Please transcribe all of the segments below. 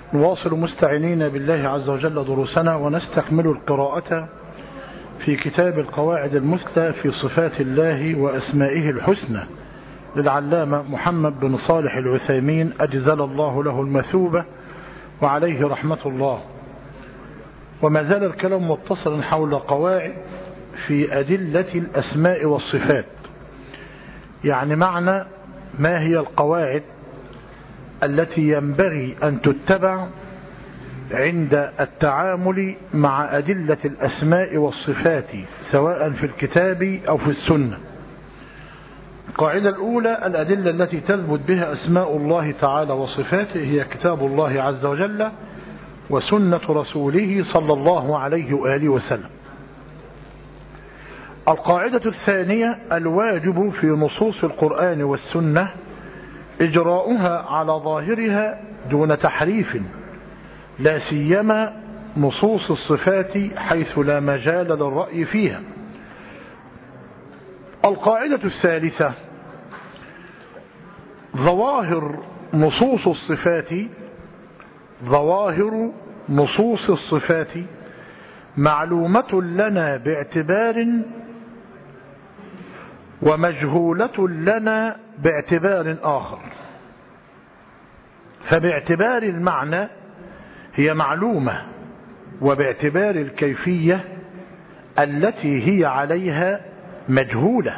نواصل مستعينين بالله عز وجل دروسنا ونستكمل القراءة في كتاب القواعد المثلى في صفات الله وأسمائه الحسنى للعلامة محمد بن صالح العثيمين أجزل الله له المثوبة وعليه رحمة الله وما زال الكلام متصلا حول قواعد في أدلة الأسماء والصفات يعني معنى ما هي القواعد التي ينبغي أن تتبع عند التعامل مع أدلة الأسماء والصفات سواء في الكتاب أو في السنة القاعدة الأولى الأدلة التي تثبت بها أسماء الله تعالى وصفاته هي كتاب الله عز وجل وسنة رسوله صلى الله عليه وآله وسلم القاعدة الثانية الواجب في نصوص القرآن والسنة إجراؤها على ظاهرها دون تحريف لا سيما نصوص الصفات حيث لا مجال للرأي فيها القاعدة الثالثة ظواهر نصوص الصفات ظواهر نصوص الصفات معلومة لنا باعتبار ومجهولة لنا باعتبار آخر فباعتبار المعنى هي معلومة وباعتبار الكيفية التي هي عليها مجهولة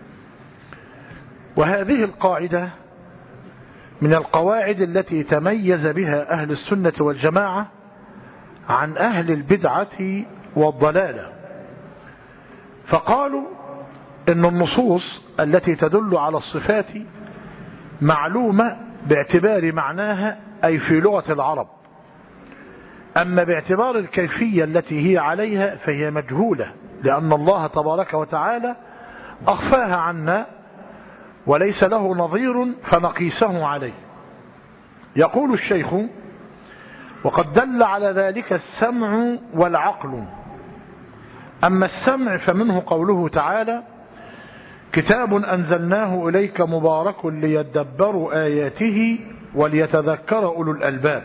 وهذه القاعدة من القواعد التي تميز بها أهل السنة والجماعة عن أهل البدعة والضلالة فقالوا إن النصوص التي تدل على الصفات معلومة باعتبار معناها أي في لغة العرب أما باعتبار الكيفية التي هي عليها فهي مجهولة لأن الله تبارك وتعالى أخفاها عنا وليس له نظير فنقيسه عليه يقول الشيخ وقد دل على ذلك السمع والعقل أما السمع فمنه قوله تعالى كتاب أنزلناه إليك مبارك ليدبروا آياته وليتذكر أولو الألباب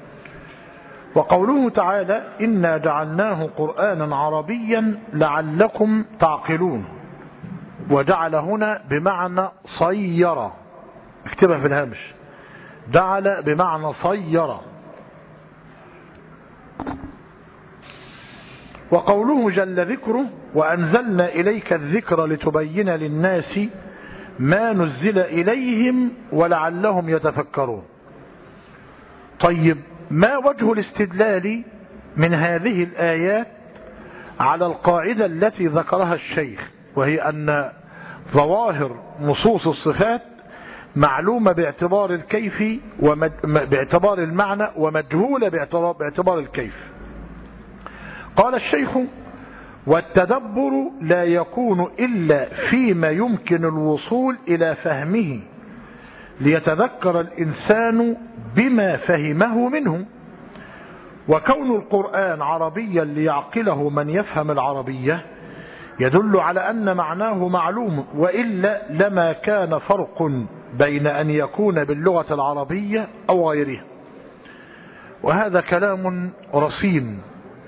وقوله تعالى إنا جعلناه قرآنا عربيا لعلكم تعقلون وجعل هنا بمعنى صير اكتبها في الهامش جعل بمعنى صير وقوله جل ذكره وأنزلنا إليك الذكر لتبين للناس ما نزل إليهم ولعلهم يتفكرون طيب ما وجه الاستدلال من هذه الآيات على القاعدة التي ذكرها الشيخ وهي أن ظواهر نصوص الصفات معلومة باعتبار الكيف باعتبار المعنى ومجهولة باعتبار الكيف قال الشيخ والتدبر لا يكون إلا فيما يمكن الوصول إلى فهمه ليتذكر الإنسان بما فهمه منه وكون القرآن عربيا ليعقله من يفهم العربية يدل على أن معناه معلوم وإلا لما كان فرق بين أن يكون باللغة العربية أو غيرها وهذا كلام رصين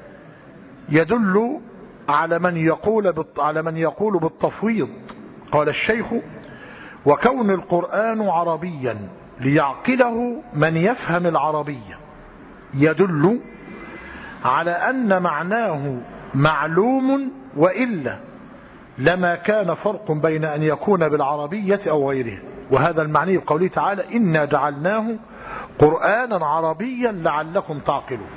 يدل على من يقول على من يقول بالتفويض قال الشيخ وكون القرآن عربيا ليعقله من يفهم العربية يدل على أن معناه معلوم وإلا لما كان فرق بين أن يكون بالعربية أو غيره وهذا المعني بقوله تعالى إنا جعلناه قرآنا عربيا لعلكم تعقلون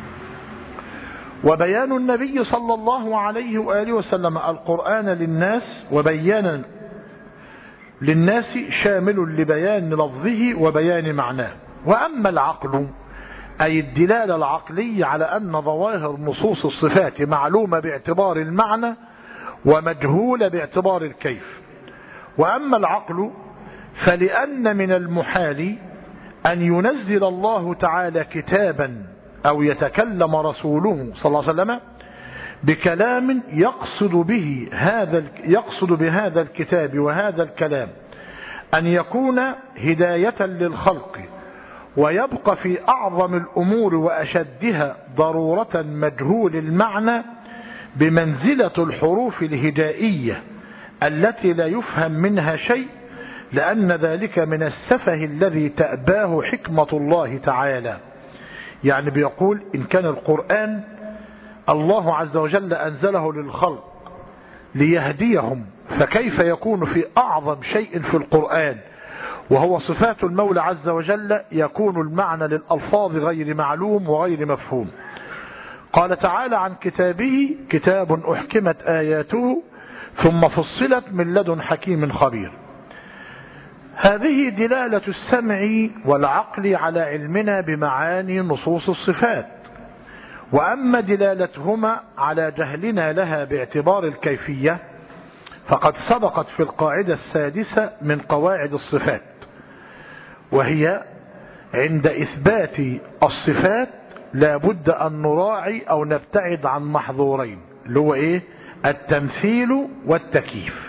وبيان النبي صلى الله عليه وآله وسلم القرآن للناس وبيانا للناس شامل لبيان لفظه وبيان معناه وأما العقل أي الدلالة العقلية على أن ظواهر نصوص الصفات معلومة باعتبار المعنى ومجهولة باعتبار الكيف وأما العقل فلأن من المحال أن ينزل الله تعالى كتابا أو يتكلم رسوله صلى الله عليه وسلم بكلام يقصد به هذا يقصد بهذا الكتاب وهذا الكلام أن يكون هداية للخلق ويبقى في أعظم الأمور وأشدها ضرورة مجهول المعنى بمنزلة الحروف الهجائية التي لا يفهم منها شيء لأن ذلك من السفه الذي تأباه حكمة الله تعالى يعني بيقول إن كان القرآن الله عز وجل أنزله للخلق ليهديهم فكيف يكون في أعظم شيء في القرآن وهو صفات المولى عز وجل يكون المعنى للألفاظ غير معلوم وغير مفهوم قال تعالى عن كتابه كتاب أحكمت آياته ثم فصلت من لدن حكيم خبير هذه دلالة السمع والعقل على علمنا بمعاني نصوص الصفات وأما دلالتهما على جهلنا لها باعتبار الكيفية فقد سبقت في القاعدة السادسة من قواعد الصفات وهي عند إثبات الصفات لا بد أن نراعي أو نبتعد عن محظورين اللي هو إيه التمثيل والتكييف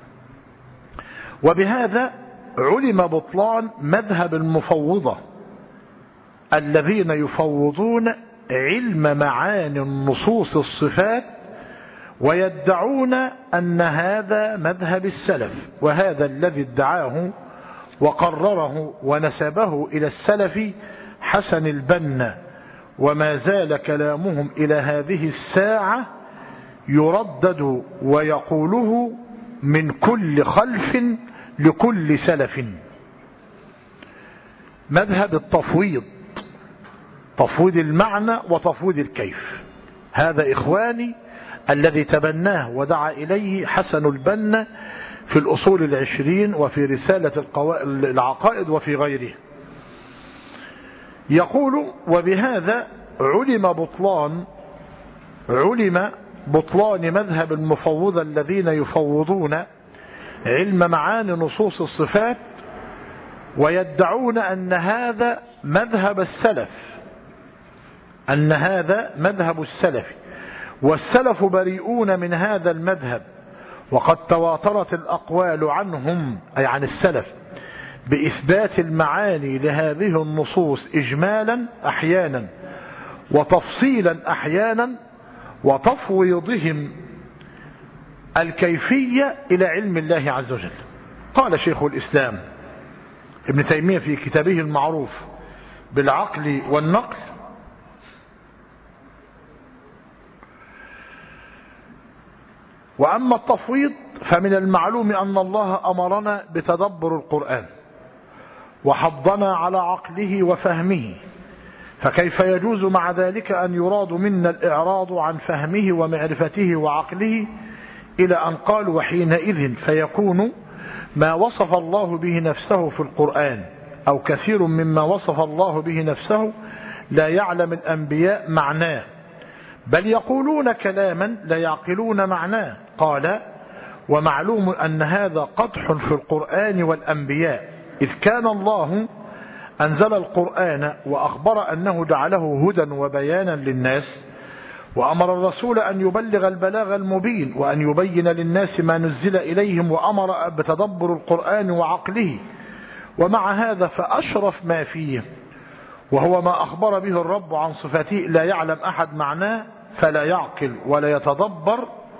وبهذا علم بطلان مذهب المفوضة الذين يفوضون علم معاني النصوص الصفات ويدعون أن هذا مذهب السلف وهذا الذي ادعاه وقرره ونسبه إلى السلف حسن البنا وما زال كلامهم إلى هذه الساعة يردد ويقوله من كل خلف لكل سلف مذهب التفويض تفويض المعنى وتفويض الكيف هذا إخواني الذي تبناه ودعا إليه حسن البنا في الأصول العشرين وفي رسالة العقائد وفي غيره يقول وبهذا علم بطلان علم بطلان مذهب المفوضة الذين يفوضون علم معاني نصوص الصفات ويدعون أن هذا مذهب السلف أن هذا مذهب السلف والسلف بريئون من هذا المذهب وقد تواترت الأقوال عنهم أي عن السلف بإثبات المعاني لهذه النصوص إجمالا أحيانا وتفصيلا أحيانا وتفويضهم الكيفية إلى علم الله عز وجل قال شيخ الإسلام ابن تيمية في كتابه المعروف بالعقل والنقل وأما التفويض فمن المعلوم أن الله أمرنا بتدبر القرآن وحضنا على عقله وفهمه فكيف يجوز مع ذلك أن يراد منا الإعراض عن فهمه ومعرفته وعقله إلى أن قال وحينئذ فيكون ما وصف الله به نفسه في القرآن أو كثير مما وصف الله به نفسه لا يعلم الأنبياء معناه بل يقولون كلاما لا يعقلون معناه قال ومعلوم أن هذا قدح في القرآن والأنبياء إذ كان الله أنزل القرآن وأخبر أنه جعله هدى وبيانا للناس وأمر الرسول أن يبلغ البلاغ المبين وأن يبين للناس ما نزل إليهم وأمر بتدبر القرآن وعقله ومع هذا فأشرف ما فيه وهو ما أخبر به الرب عن صفاته لا يعلم أحد معناه فلا يعقل ولا يتدبر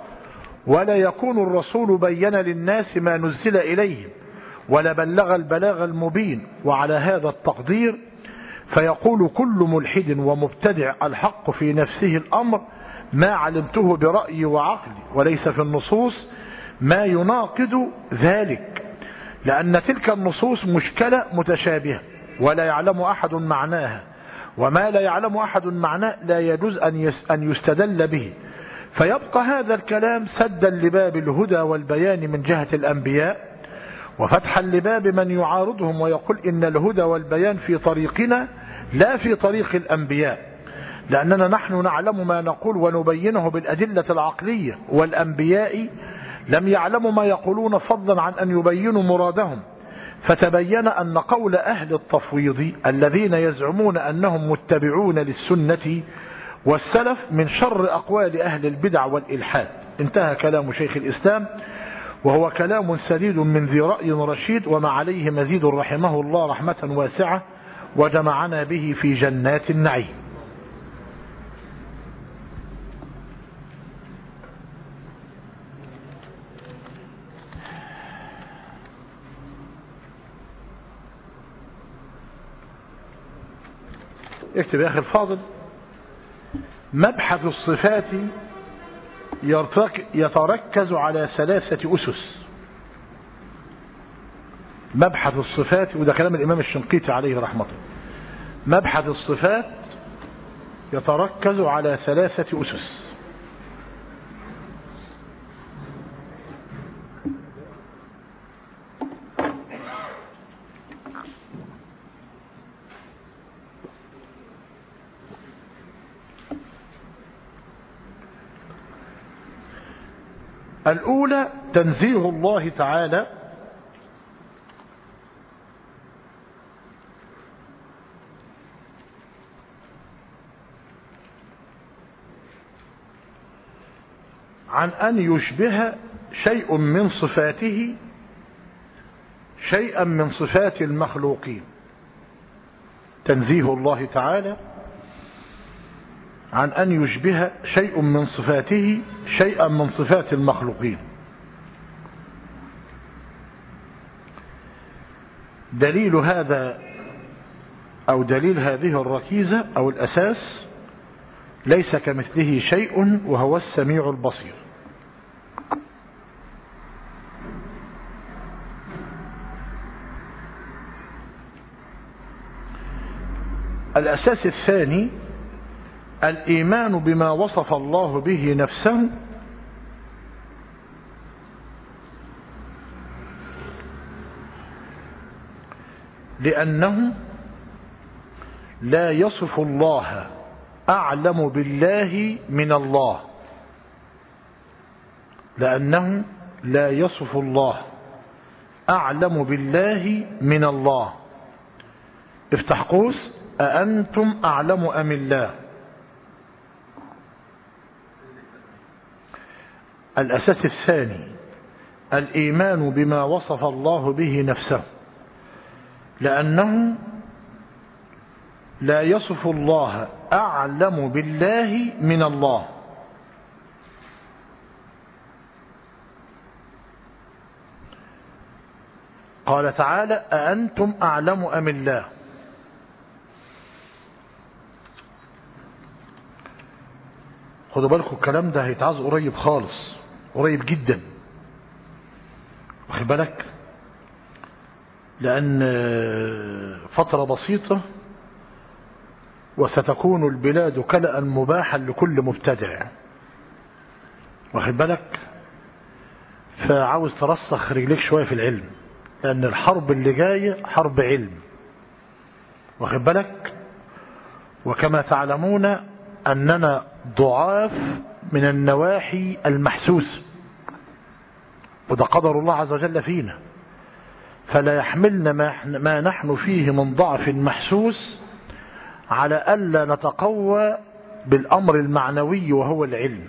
ولا يكون الرسول بين للناس ما نزل إليهم ولا بلغ البلاغ المبين وعلى هذا التقدير فيقول كل ملحد ومبتدع الحق في نفسه الأمر ما علمته برأيي وعقلي وليس في النصوص ما يناقض ذلك لأن تلك النصوص مشكلة متشابهة ولا يعلم أحد معناها وما لا يعلم أحد معناه لا يجوز أن يستدل به فيبقى هذا الكلام سدا لباب الهدى والبيان من جهة الأنبياء وفتحا لباب من يعارضهم ويقول إن الهدى والبيان في طريقنا لا في طريق الأنبياء لأننا نحن نعلم ما نقول ونبينه بالأدلة العقلية والأنبياء لم يعلموا ما يقولون فضلا عن أن يبينوا مرادهم فتبين أن قول أهل التفويض الذين يزعمون أنهم متبعون للسنة والسلف من شر أقوال أهل البدع والإلحاد انتهى كلام شيخ الإسلام وهو كلام سديد من ذي رأي رشيد وما عليه مزيد رحمه الله رحمة واسعة وجمعنا به في جنات النعيم اكتب يا أخي الفاضل مبحث الصفات يتركز على ثلاثة أسس مبحث الصفات وده كلام الإمام الشنقيطي عليه رحمة مبحث الصفات يتركز على ثلاثة أسس الأولى تنزيه الله تعالى عن أن يشبه شيء من صفاته شيئا من صفات المخلوقين تنزيه الله تعالى عن أن يشبه شيء من صفاته شيئا من صفات المخلوقين دليل هذا أو دليل هذه الركيزة أو الأساس ليس كمثله شيء وهو السميع البصير الأساس الثاني الإيمان بما وصف الله به نفسه لأنه لا يصف الله أعلم بالله من الله لأنه لا يصف الله أعلم بالله من الله افتح قوس أأنتم أعلم أم الله الأساس الثاني الإيمان بما وصف الله به نفسه لأنه لا يصف الله أعلم بالله من الله قال تعالى أأنتم أعلم أم الله خدوا بالكم الكلام ده هيتعاز قريب خالص قريب جدا واخد بالك لأن فترة بسيطة وستكون البلاد كلأ مباحا لكل مبتدع واخد بالك فعاوز ترسخ رجليك شوية في العلم لأن الحرب اللي جاية حرب علم واخد بالك وكما تعلمون أننا ضعاف من النواحي المحسوسة وده قدر الله عز وجل فينا فلا يحملنا ما نحن فيه من ضعف محسوس على ألا نتقوى بالأمر المعنوي وهو العلم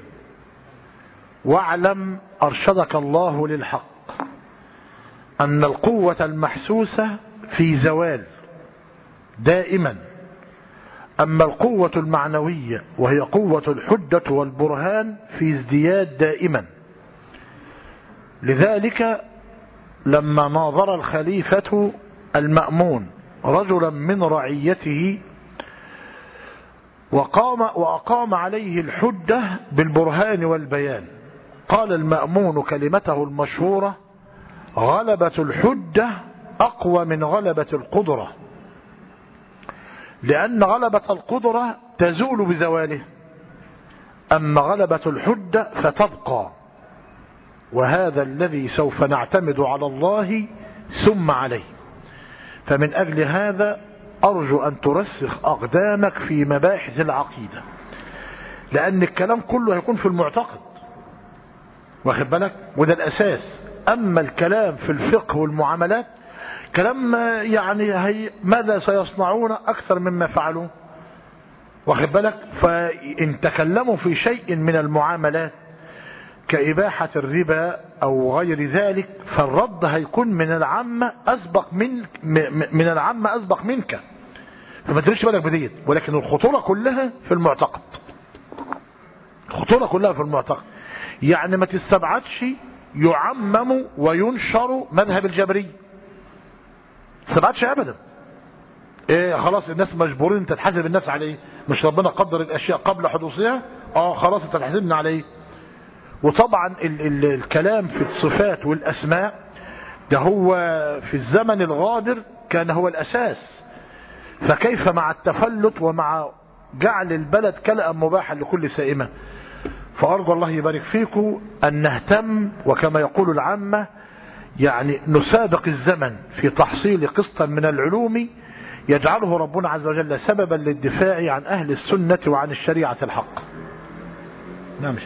واعلم أرشدك الله للحق أن القوة المحسوسة في زوال دائما أما القوة المعنوية وهي قوة الحجة والبرهان في ازدياد دائما لذلك لما ناظر الخليفة المأمون رجلا من رعيته وقام وأقام عليه الحجة بالبرهان والبيان قال المأمون كلمته المشهورة غلبة الحجة أقوى من غلبة القدرة لأن غلبة القدرة تزول بزواله أما غلبة الحجة فتبقى وهذا الذي سوف نعتمد على الله ثم عليه فمن أجل هذا أرجو أن ترسخ أقدامك في مباحث العقيدة لأن الكلام كله هيكون في المعتقد واخد بالك وده الأساس أما الكلام في الفقه والمعاملات كلام يعني هي ماذا سيصنعون أكثر مما فعلوا واخد بالك فإن تكلموا في شيء من المعاملات كإباحة الربا أو غير ذلك فالرد هيكون من العامة أسبق من من العامة أسبق منك فما تريش بالك بديت ولكن الخطورة كلها في المعتقد الخطورة كلها في المعتقد يعني ما تستبعدش يعمم وينشر مذهب الجبري تستبعدش ابدا ايه خلاص الناس مجبورين انت تحاسب الناس على ايه مش ربنا قدر الاشياء قبل حدوثها اه خلاص انت تحاسبنا على ايه وطبعا ال ال الكلام في الصفات والاسماء ده هو في الزمن الغابر كان هو الاساس فكيف مع التفلت ومع جعل البلد كلأ مباحا لكل سائمة فأرجو الله يبارك فيكم أن نهتم وكما يقول العامة يعني نسابق الزمن في تحصيل قسطا من العلوم يجعله ربنا عز وجل سببا للدفاع عن أهل السنة وعن الشريعة الحق نعم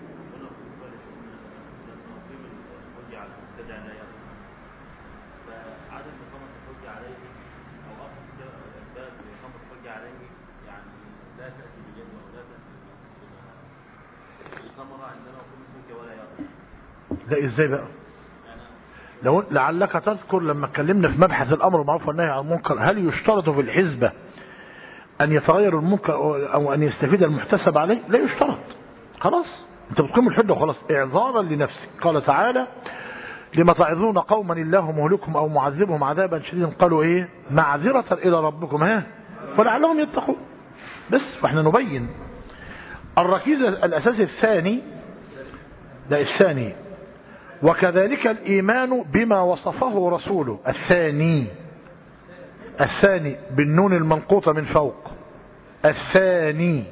لا ازاي بقى لو لعلك تذكر لما اتكلمنا في مبحث الامر بالمعروف والنهي عن المنكر هل يشترط في الحزبه ان يتغير المنكر او ان يستفيد المحتسب عليه لا يشترط خلاص انت بتقيم الحجه وخلاص اعذارا لنفسك قال تعالى لما تعظون قوما الله مهلكهم او معذبهم عذابا شديدا قالوا ايه معذره الى ربكم ها ولعلهم يتقون بس فاحنا نبين الركيز الاساسي الثاني ده الثاني وكذلك الإيمان بما وصفه رسوله الثاني الثاني بالنون المنقوطة من فوق الثاني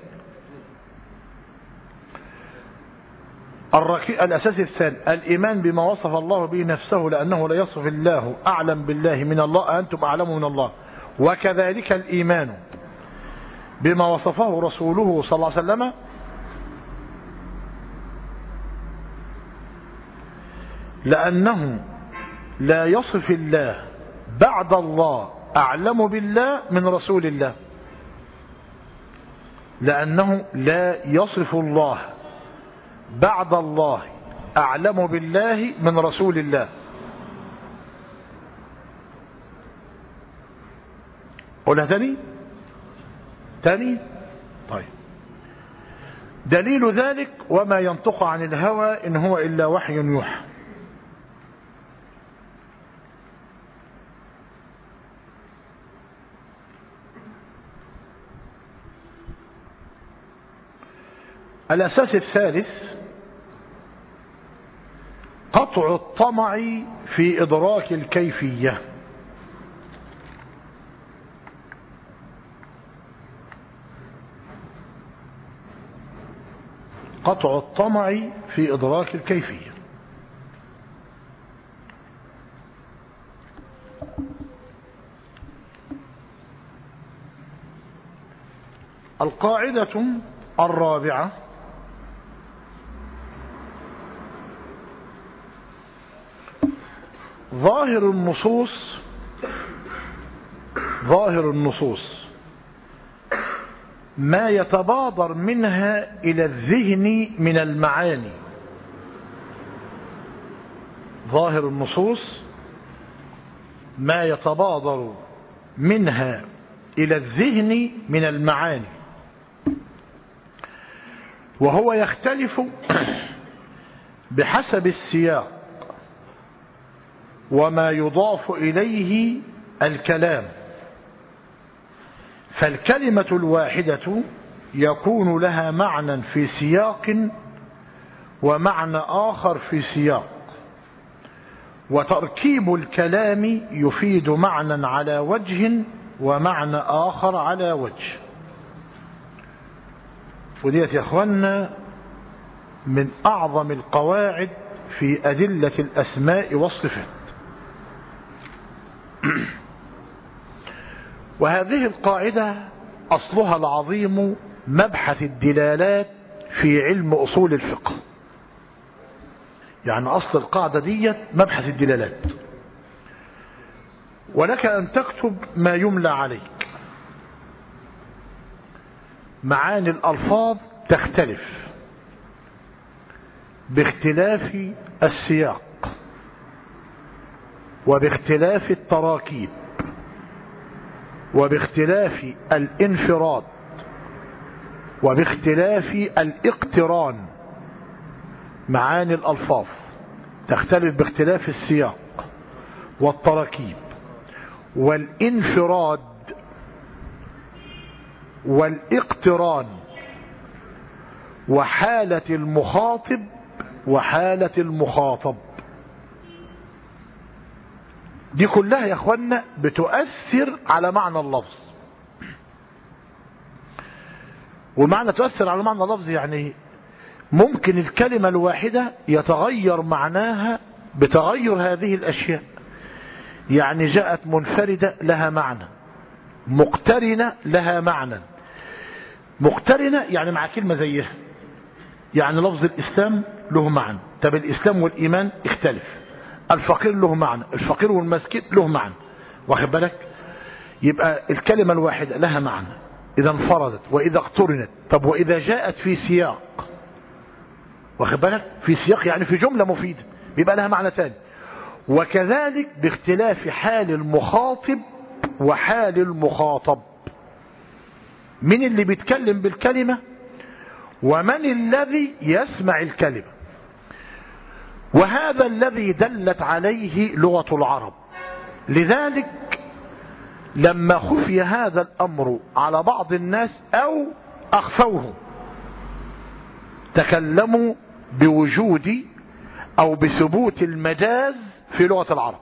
الركي... الأساس الثاني الإيمان بما وصف الله به نفسه لأنه لا يصف الله أعلم بالله من الله أنتم أعلم من الله وكذلك الإيمان بما وصفه رسوله صلى الله عليه وسلم لأنه لا يصف الله بعد الله أعلم بالله من رسول الله لأنه لا يصف الله بعد الله أعلم بالله من رسول الله قولها تاني تاني طيب دليل ذلك وما ينطق عن الهوى إن هو إلا وحي يوحى الأساس الثالث قطع الطمع في إدراك الكيفية قطع الطمع في إدراك الكيفية القاعدة الرابعة ظاهر النصوص ظاهر النصوص ما يتبادر منها إلى الذهن من المعاني ظاهر النصوص ما يتبادر منها إلى الذهن من المعاني وهو يختلف بحسب السياق وما يضاف إليه الكلام فالكلمة الواحدة يكون لها معنى في سياق ومعنى آخر في سياق وتركيب الكلام يفيد معنى على وجه ومعنى آخر على وجه وديت يا اخوانا من أعظم القواعد في أدلة الأسماء والصفات وهذه القاعدة أصلها العظيم مبحث الدلالات في علم أصول الفقه يعني أصل القاعدة دي مبحث الدلالات ولك أن تكتب ما يملى عليك معاني الألفاظ تختلف باختلاف السياق وباختلاف التراكيب وباختلاف الانفراد وباختلاف الاقتران معاني الألفاظ تختلف باختلاف السياق والتراكيب والانفراد والاقتران وحالة المخاطب وحالة المخاطب دي كلها يا اخوانا بتؤثر على معنى اللفظ والمعنى تؤثر على معنى اللفظ يعني ممكن الكلمة الواحدة يتغير معناها بتغير هذه الأشياء يعني جاءت منفردة لها معنى مقترنة لها معنى مقترنة يعني مع كلمة زيها يعني لفظ الإسلام له معنى طب الإسلام والإيمان اختلف الفقير له معنى الفقير والمسكين له معنى واخد بالك يبقى الكلمة الواحدة لها معنى إذا انفردت وإذا اقترنت طب وإذا جاءت في سياق واخد بالك في سياق يعني في جملة مفيدة بيبقى لها معنى ثاني وكذلك باختلاف حال المخاطب وحال المخاطب من اللي بيتكلم بالكلمة ومن الذي يسمع الكلمة وهذا الذي دلت عليه لغة العرب لذلك لما خفي هذا الأمر على بعض الناس أو أخفوه تكلموا بوجود أو بثبوت المجاز في لغة العرب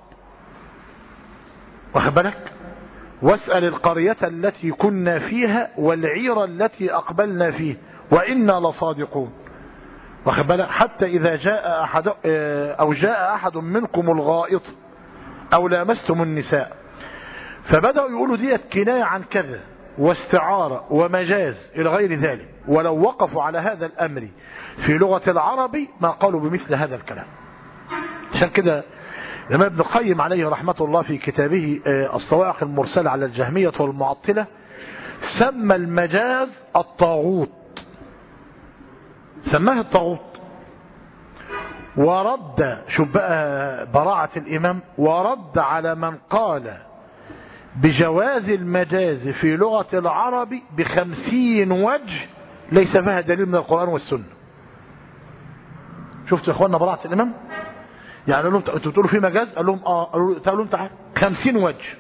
واخد بالك واسأل القرية التي كنا فيها والعير التي أقبلنا فيه وإنا لصادقون واخد بالك حتى إذا جاء أحد أو جاء أحد منكم الغائط أو لامستم النساء فبدأوا يقولوا ديت كناية عن كذا واستعارة ومجاز إلى غير ذلك ولو وقفوا على هذا الأمر في لغة العرب ما قالوا بمثل هذا الكلام عشان كده لما ابن القيم عليه رحمة الله في كتابه الصواعق المرسلة على الجهمية والمعطلة سمى المجاز الطاغوت سماه الطاغوت ورد شوف بقى براعة الإمام ورد على من قال بجواز المجاز في لغة العرب بخمسين وجه ليس فيها دليل من القرآن والسنة شفت يا اخوانا براعة الإمام يعني قالوا لهم انتوا بتقولوا في مجاز قال لهم اه قالوا تعالوا تعالوا خمسين وجه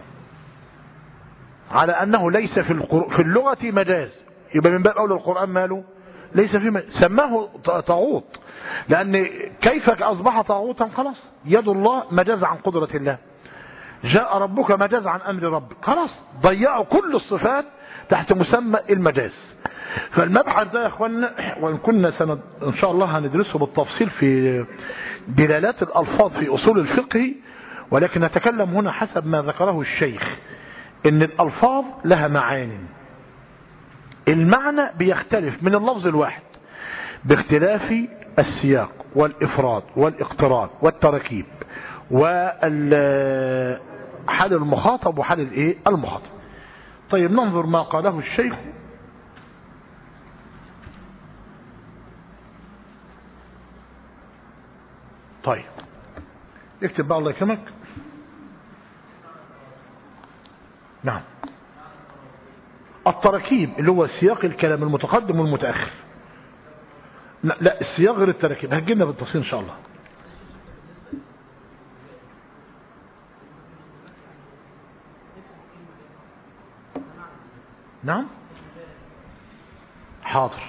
على أنه ليس في القر... في اللغة مجاز يبقى من باب أولى القرآن ماله ليس في مجاز سماه طاغوت لأن كيف أصبح طاغوتا خلاص يد الله مجاز عن قدرة الله جاء ربك مجاز عن أمر ربك خلاص ضيعوا كل الصفات تحت مسمى المجاز فالمبحث ده يا اخوانا وان كنا سند ان شاء الله هندرسه بالتفصيل في دلالات الالفاظ في اصول الفقه ولكن نتكلم هنا حسب ما ذكره الشيخ ان الالفاظ لها معاني المعنى بيختلف من اللفظ الواحد باختلاف السياق والافراد والاقتران والتركيب وحال المخاطب وحال الايه المخاطب طيب ننظر ما قاله الشيخ طيب اكتب بقى الله يكرمك نعم التراكيب اللي هو سياق الكلام المتقدم والمتأخر لا, لا السياق غير التراكيب هتجينا بالتفصيل ان شاء الله نعم حاضر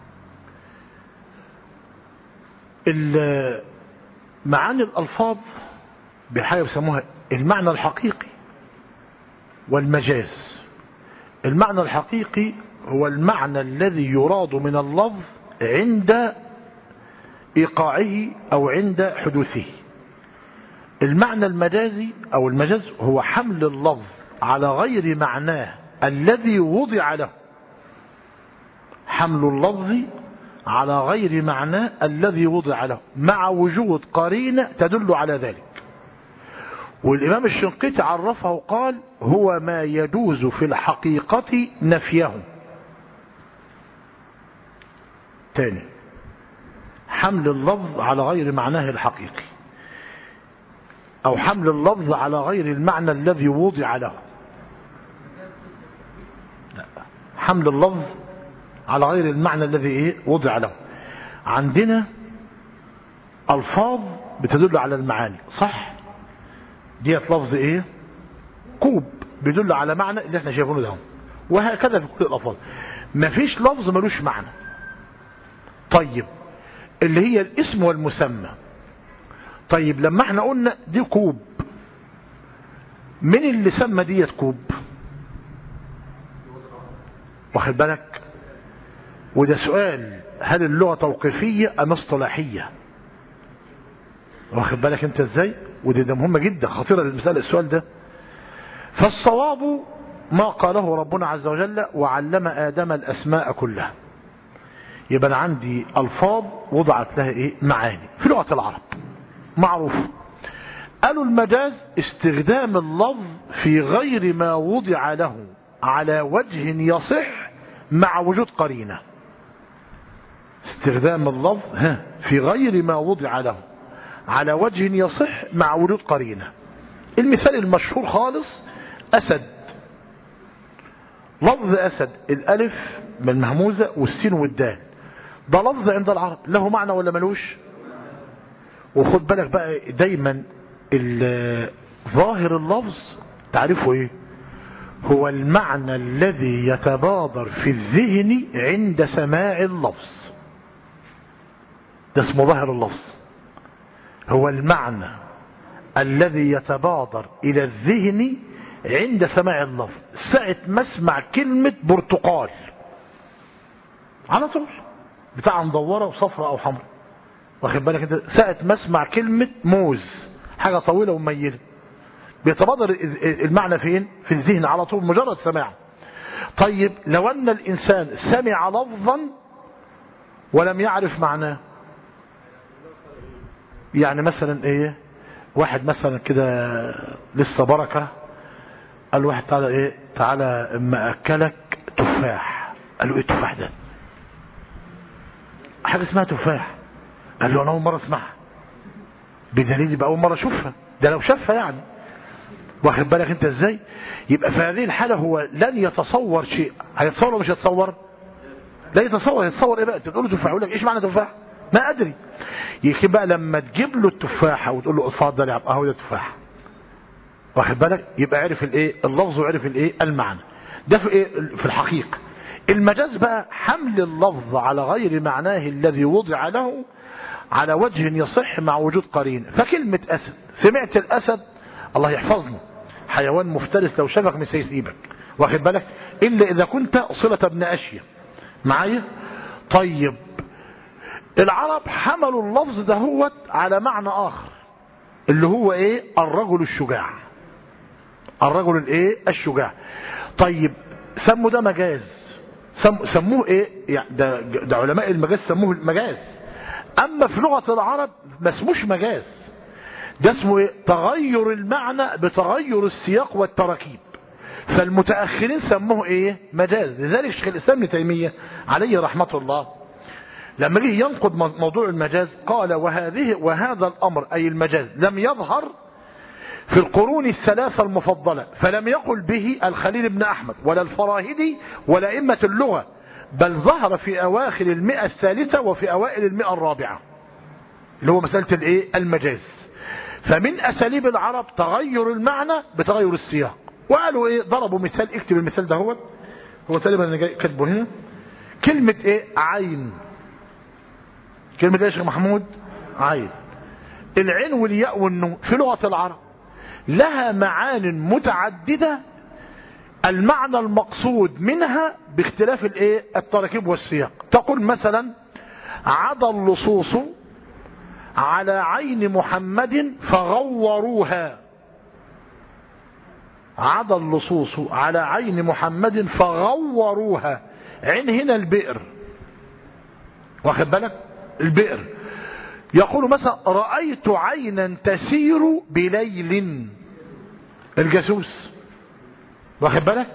معاني الألفاظ بحاجة بيسموها المعنى الحقيقي والمجاز المعنى الحقيقي هو المعنى الذي يراد من اللفظ عند إيقاعه أو عند حدوثه المعنى المجازي أو المجاز هو حمل اللفظ على غير معناه الذي وضع له حمل اللفظ على غير معناه الذي وضع له مع وجود قرينة تدل على ذلك والإمام الشنقيطي عرفه قال هو ما يجوز في الحقيقة نفيه تاني حمل اللفظ على غير معناه الحقيقي أو حمل اللفظ على غير المعنى الذي وضع له حمل اللفظ على غير المعنى الذي ايه وضع له عندنا الفاظ بتدل على المعاني صح ديت لفظ ايه كوب بيدل على معنى اللي احنا شايفينه ده وهكذا في كل الالفاظ مفيش لفظ ملوش معنى طيب اللي هي الاسم والمسمى طيب لما احنا قلنا دي كوب مين اللي سمى ديت كوب واخد بالك وده سؤال هل اللغة توقيفية ام اصطلاحية واخد بالك انت ازاي ودي ده مهمة جدا خطيرة المسألة السؤال ده فالصواب ما قاله ربنا عز وجل وعلم آدم الأسماء كلها يبقى أنا عندي ألفاظ وضعت لها إيه معاني في لغة العرب معروف قالوا المجاز استخدام اللفظ في غير ما وضع له على وجه يصح مع وجود قرينة استخدام اللفظ ها في غير ما وضع له على وجه يصح مع وجود قرينة المثال المشهور خالص أسد لفظ أسد الألف من مهموزة والسين والدال ده لفظ عند العرب له معنى ولا ملوش وخد بالك بقى دايما ظاهر اللفظ تعرفه ايه هو المعنى الذي يتبادر في الذهن عند سماع اللفظ ده اسمه ظاهر اللفظ هو المعنى الذي يتبادر إلى الذهن عند سماع اللفظ ساعة ما اسمع كلمة برتقال على طول بتاع مدورة وصفرة أو حمراء واخد بالك انت ساعة ما اسمع كلمة موز حاجة طويلة ومميزة بيتبادر المعنى فين في الذهن على طول مجرد سماع طيب لو أن الإنسان سمع لفظا ولم يعرف معناه يعني مثلا ايه واحد مثلا كده لسه بركة قال له واحد تعالى ايه تعالى اما اكلك تفاح قال له ايه التفاح ده حاجة اسمها تفاح قال له انا اول مرة اسمعها بدليل يبقى اول مرة اشوفها ده لو شافها يعني واخد بالك انت ازاي يبقى في هذه الحالة هو لن يتصور شيء هيتصور ولا مش هيتصور لا يتصور يتصور ايه بقى تقول له تفاح يقول لك ايش معنى تفاح ما ادري يمكن بقى لما تجيب له التفاحة وتقول له اتفضل يا عم اهو ده تفاح واخد بالك يبقى عرف الايه اللفظ وعرف الايه المعنى ده في ايه في الحقيقة المجاز بقى حمل اللفظ على غير معناه الذي وضع له على وجه يصح مع وجود قرين فكلمة أسد سمعت الأسد الله يحفظنا حيوان مفترس لو شافك مش هيسيبك واخد بالك إلا إذا كنت صلة ابن أشياء معايا طيب العرب حملوا اللفظ دهوت على معنى آخر اللي هو ايه الرجل الشجاع الرجل الايه الشجاع طيب سموا ده مجاز سم سموه ايه يعني ده, ده علماء المجاز سموه مجاز اما في لغة العرب ما اسموش مجاز ده اسمه ايه تغير المعنى بتغير السياق والتراكيب فالمتأخرين سموه ايه مجاز لذلك شيخ الاسلام ابن تيمية عليه رحمة الله لما جه ينقض موضوع المجاز قال وهذه وهذا الامر اي المجاز لم يظهر في القرون الثلاثة المفضلة فلم يقل به الخليل بن أحمد ولا الفراهدي ولا إمة اللغة بل ظهر في أواخر المئة الثالثة وفي أوائل المئة الرابعة اللي هو مسألة الإيه المجاز فمن أساليب العرب تغير المعنى بتغير السياق وقالوا إيه ضربوا مثال اكتب المثال ده هو هو تقريبا أنا جاي كاتبه هنا كلمة إيه عين كلمة إيه يا شيخ محمود عين العين والياء والنون في لغة العرب لها معان متعددة المعنى المقصود منها باختلاف الايه التركيب والسياق تقول مثلا عدا اللصوص على عين محمد فغوروها عدا اللصوص على عين محمد فغوروها عين هنا البئر واخد بالك البئر يقول مثلا رأيت عينا تسير بليل الجاسوس واخد بالك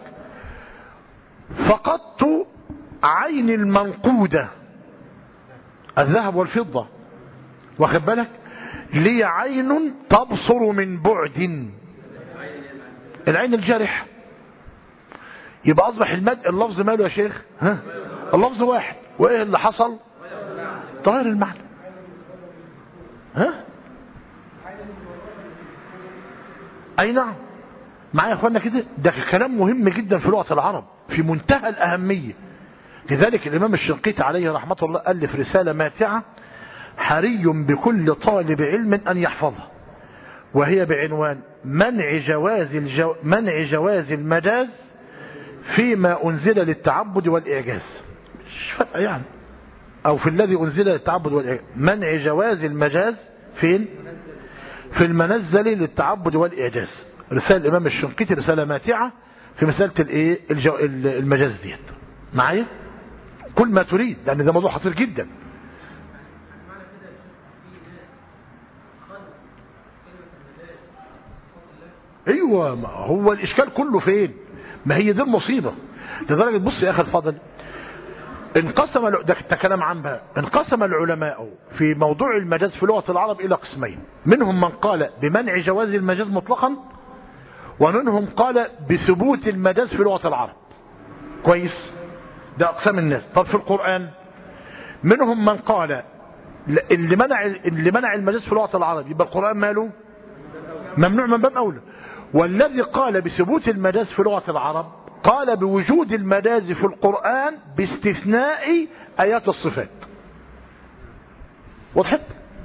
فقدت عين المنقودة الذهب والفضة واخد بالك لي عين تبصر من بعد العين الجارح يبقى اصبح المد اللفظ ماله يا شيخ ها اللفظ واحد وايه اللي حصل تغير المعنى ها اي نعم معايا يا اخوانا كده ده كلام مهم جدا في لغه العرب في منتهى الاهميه لذلك الامام الشنقيطي عليه رحمه الله الف رساله ماتعه حري بكل طالب علم ان يحفظها وهي بعنوان منع جواز الجو... منع جواز المجاز فيما انزل للتعبد والاعجاز مش فارقه يعني او في الذي انزل للتعبد والاعجاز منع جواز المجاز فين في المنزل للتعبد والاعجاز رسالة الإمام الشنقيطي رسالة ماتعة في مسألة الايه الجو... المجاز ديت معايا كل ما تريد لأن ده موضوع خطير جدا ايوه ما هو الاشكال كله فين ما هي دي المصيبة لدرجة بص يا اخي الفاضل انقسم ده, ده كلام عام بقى انقسم العلماء في موضوع المجاز في لغة العرب الى قسمين منهم من قال بمنع جواز المجاز مطلقا ومنهم قال بثبوت المجاز في لغة العرب كويس ده أقسام الناس طب في القرآن منهم من قال اللي منع اللي منع المجاز في لغة العرب يبقى القرآن ماله ممنوع من باب أولى والذي قال بثبوت المجاز في لغة العرب قال بوجود المجاز في القرآن باستثناء آيات الصفات وضحت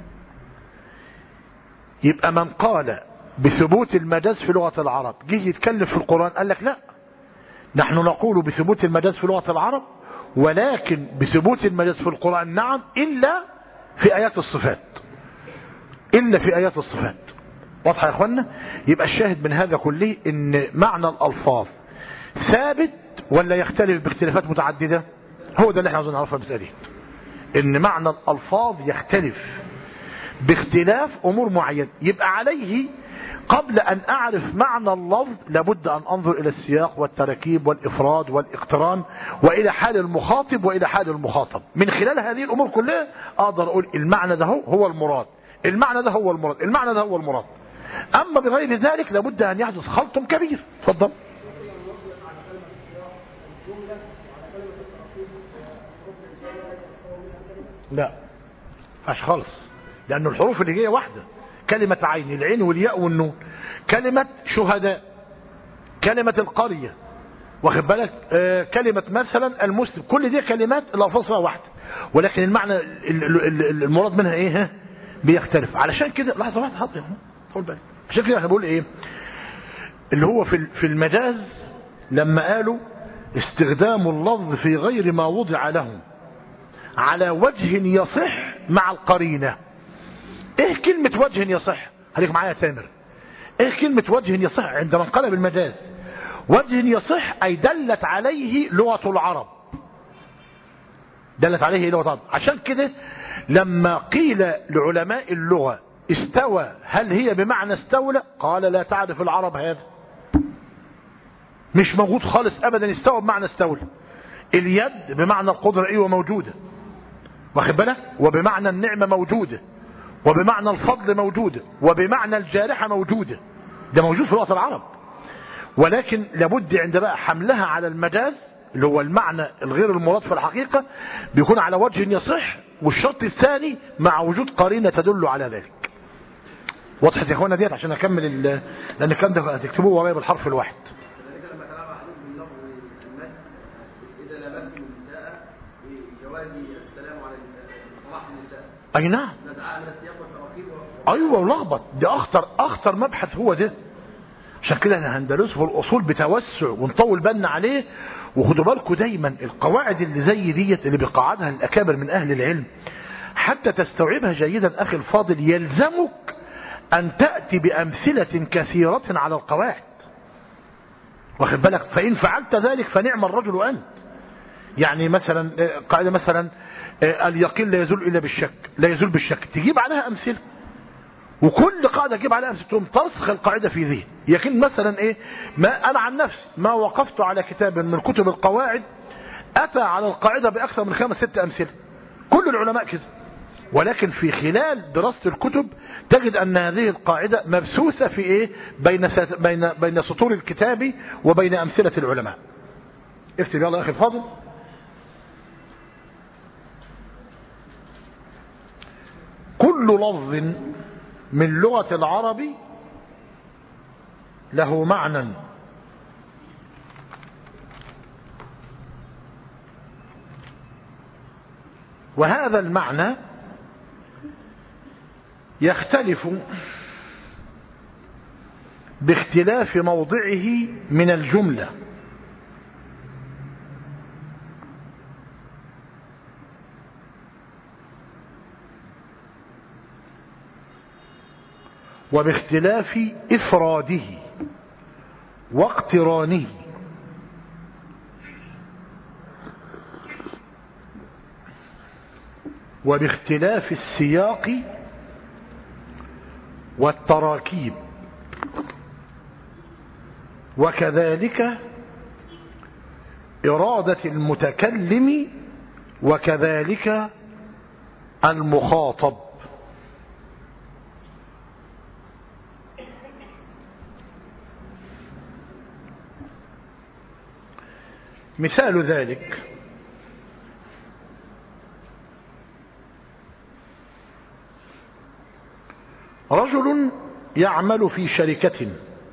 يبقى من قال بثبوت المجاز في لغة العرب جه يتكلم في القرآن قال لك لا نحن نقول بثبوت المجاز في لغة العرب ولكن بثبوت المجاز في القرآن نعم إلا في آيات الصفات إلا في آيات الصفات واضحة يا أخوانا يبقى الشاهد من هذا كله إن معنى الألفاظ ثابت ولا يختلف باختلافات متعددة هو ده اللي احنا عاوزين نعرفه المسألة إن معنى الألفاظ يختلف باختلاف أمور معينة يبقى عليه قبل أن أعرف معنى اللفظ لابد أن أنظر إلى السياق والتركيب والإفراد والاقتران وإلى حال المخاطب وإلى حال المخاطب من خلال هذه الأمور كلها أقدر أقول المعنى ده هو, هو المراد المعنى ده هو المراد المعنى ده هو المراد أما بغير ذلك لابد أن يحدث خلط كبير تفضل لا فاش خالص لأن الحروف اللي جايه واحده كلمة عين العين والياء والنون كلمة شهداء كلمة القرية واخد بالك آه كلمة مثلا المسلم كل دي كلمات الألفاظ فيها واحدة ولكن المعنى المراد منها ايه ها بيختلف علشان كده لحظة واحدة حط طول بالك عشان كده احنا بقول ايه اللي هو في في المجاز لما قالوا استخدام اللفظ في غير ما وضع له على وجه يصح مع القرينه ايه كلمة وجه يصح خليك معايا يا تامر ايه كلمة وجه يصح عندما انقلب المجاز وجه يصح اي دلت عليه لغة العرب دلت عليه لغة العرب عشان كده لما قيل لعلماء اللغة استوى هل هي بمعنى استولى قال لا تعرف العرب هذا مش موجود خالص ابدا استوى بمعنى استولى اليد بمعنى القدرة ايوه موجودة واخد بالك وبمعنى النعمة موجودة وبمعنى الفضل موجودة وبمعنى الجارحة موجودة ده موجود في لغة العرب ولكن لابد عند بقى حملها على المجاز اللي هو المعنى الغير المراد في الحقيقة بيكون على وجه يصح والشرط الثاني مع وجود قرينة تدل على ذلك وضحت يا اخوانا ديت عشان اكمل لان الكلام ده هتكتبوه ورايا بالحرف الواحد اي نعم ايوه ولخبط دي اخطر اخطر مبحث هو ده عشان كده احنا هندرسه الاصول بتوسع ونطول بالنا عليه وخدوا بالكم دايما القواعد اللي زي ديت اللي بيقعدها الاكابر من اهل العلم حتى تستوعبها جيدا اخي الفاضل يلزمك ان تاتي بامثله كثيره على القواعد واخد بالك فان فعلت ذلك فنعم الرجل انت يعني مثلا قاعده مثلا اليقين لا يزول الا بالشك لا يزول بالشك تجيب عليها امثله وكل قاعدة تجيب عليها أمثلة ترسخ القاعدة في ذهن يقين مثلا إيه ما أنا عن نفسي ما وقفت على كتاب من كتب القواعد أتى على القاعدة بأكثر من خمس ست أمثلة كل العلماء كده ولكن في خلال دراسة الكتب تجد أن هذه القاعدة مبثوثة في إيه بين بين بين سطور الكتاب وبين أمثلة العلماء اكتب يلا يا أخي الفاضل كل لفظ من لغة العرب له معنى وهذا المعنى يختلف باختلاف موضعه من الجملة وباختلاف إفراده واقترانه وباختلاف السياق والتراكيب وكذلك إرادة المتكلم وكذلك المخاطب مثال ذلك رجل يعمل في شركة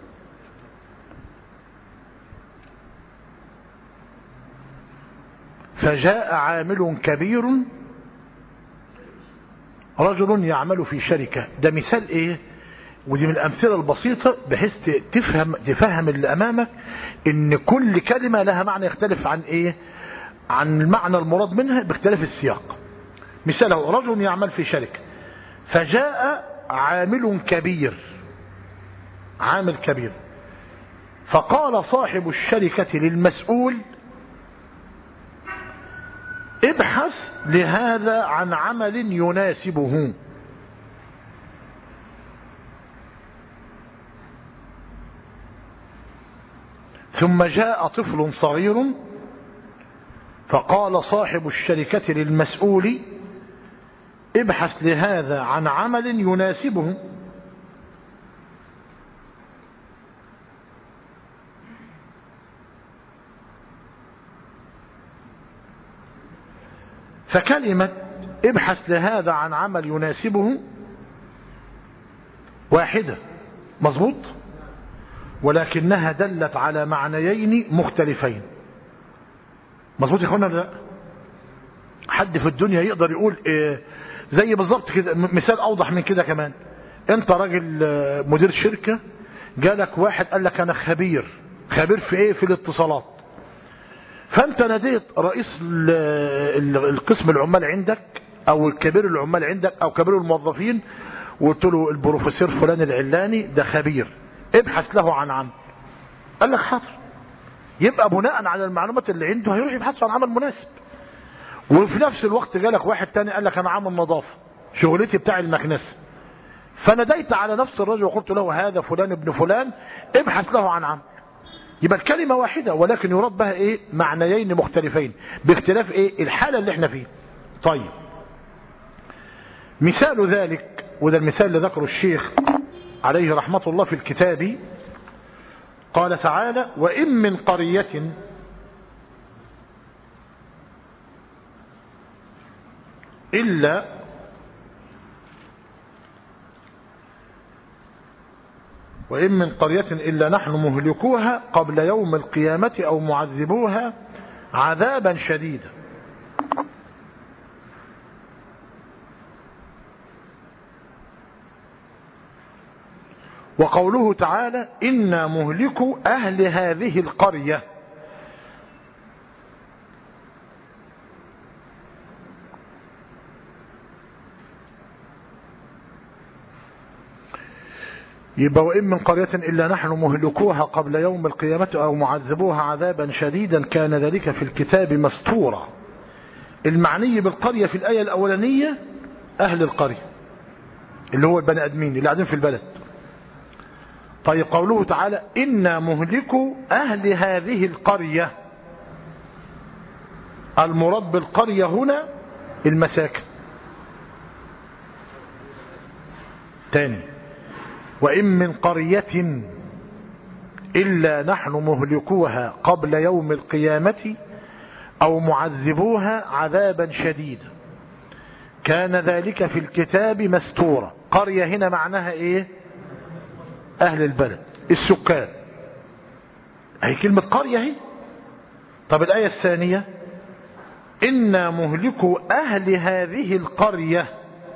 فجاء عامل كبير رجل يعمل في شركة ده مثال ايه ودي من الامثله البسيطه بحيث تفهم تفهم اللي امامك ان كل كلمه لها معنى يختلف عن ايه عن المعنى المراد منها باختلاف السياق مثاله رجل يعمل في شركه فجاء عامل كبير عامل كبير فقال صاحب الشركة للمسؤول ابحث لهذا عن عمل يناسبه ثم جاء طفل صغير فقال صاحب الشركة للمسؤول ابحث لهذا عن عمل يناسبه فكلمة ابحث لهذا عن عمل يناسبه واحدة مظبوط ولكنها دلت على معنيين مختلفين مظبوط يا اخوانا لا حد في الدنيا يقدر يقول إيه زي بالظبط كده مثال اوضح من كده كمان انت راجل مدير شركة جالك واحد قال لك انا خبير خبير في ايه في الاتصالات فانت ناديت رئيس القسم العمال عندك او كبير العمال عندك او كبير الموظفين وقلت له البروفيسور فلان العلاني ده خبير ابحث له عن عمل قال لك حاضر يبقى بناء على المعلومات اللي عنده هيروح يبحث عن عمل مناسب وفي نفس الوقت جالك واحد تاني قال لك انا عامل نظافه شغلتي بتاع المكنسه فنديت على نفس الرجل وقلت له هذا فلان ابن فلان ابحث له عن عمل يبقى الكلمة واحدة ولكن يراد بها ايه معنيين مختلفين باختلاف ايه الحالة اللي احنا فيه طيب مثال ذلك وده المثال اللي ذكره الشيخ عليه رحمة الله في الكتاب قال تعالى وإن من قرية إلا وإن من قرية إلا نحن مهلكوها قبل يوم القيامة أو معذبوها عذابا شديدا وقوله تعالى إنا مهلكوا أهل هذه القرية يبقى وإن من قرية إلا نحن مهلكوها قبل يوم القيامة أو معذبوها عذابا شديدا كان ذلك في الكتاب مستورا المعني بالقرية في الآية الأولانية أهل القرية اللي هو البني أدمين اللي قاعدين في البلد طيب قوله تعالى إنا مهلكوا أهل هذه القرية المراد بالقرية هنا المساكن تاني وإن من قرية إلا نحن مهلكوها قبل يوم القيامة أو معذبوها عذابا شديدا كان ذلك في الكتاب مستورا قرية هنا معناها ايه اهل البلد السكان هي كلمة قرية هي طب الآية الثانية إنا مهلكوا أهل هذه القرية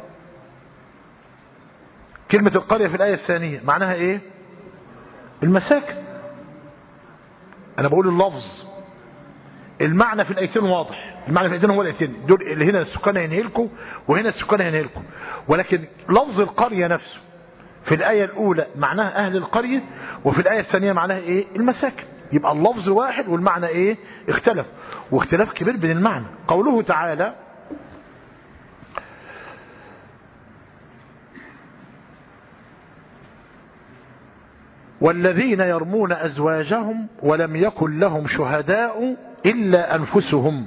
كلمة القرية في الآية الثانية معناها ايه المساكن انا بقول اللفظ المعنى في الايتين واضح المعنى في الايتين هو الايتين دول اللي هنا السكان هينهلكوا وهنا السكان هينهلكوا ولكن لفظ القرية نفسه في الآية الأولى معناها أهل القرية وفي الآية الثانية معناها إيه المساكن يبقى اللفظ واحد والمعنى إيه اختلف واختلاف كبير بين المعنى قوله تعالى والذين يرمون أزواجهم ولم يكن لهم شهداء إلا أنفسهم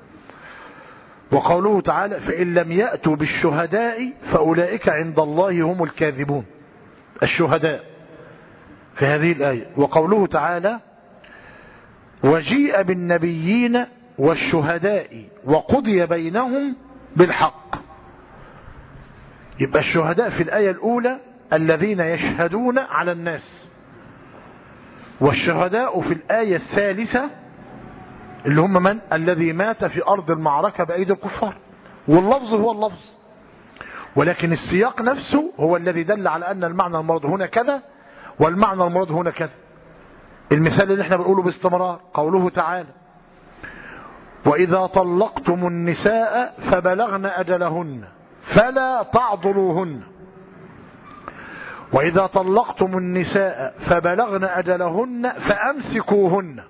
وقوله تعالى فإن لم يأتوا بالشهداء فأولئك عند الله هم الكاذبون الشهداء في هذه الآية وقوله تعالى وجيء بالنبيين والشهداء وقضي بينهم بالحق يبقى الشهداء في الآية الأولى الذين يشهدون على الناس والشهداء في الآية الثالثة اللي هم من الذي مات في أرض المعركة بأيدي الكفار واللفظ هو اللفظ ولكن السياق نفسه هو الذي دل على أن المعنى المراد هنا كذا والمعنى المراد هنا كذا المثال اللي احنا بنقوله باستمرار قوله تعالى وإذا طلقتم النساء فبلغن أجلهن فلا تعضلوهن وإذا طلقتم النساء فبلغن أجلهن فأمسكوهن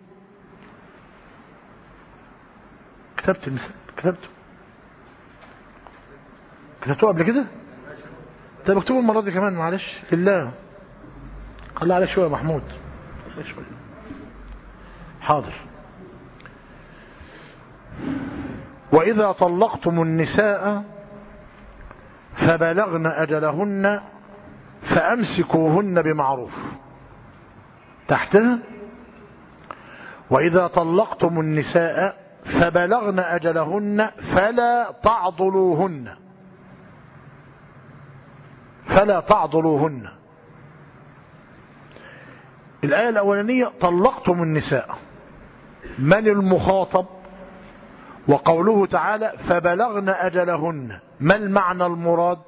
كتبت المثال كتبته كتبته قبل كده طيب اكتبه المرة دي كمان معلش لله خلي عليه شوية محمود شوية حاضر وإذا طلقتم النساء فبلغن أجلهن فأمسكوهن بمعروف تحتها وإذا طلقتم النساء فبلغن أجلهن فلا تعضلوهن فلا تعضلوهن الآية الأولانية طلقتم النساء من المخاطب وقوله تعالى فبلغن أجلهن ما المعنى المراد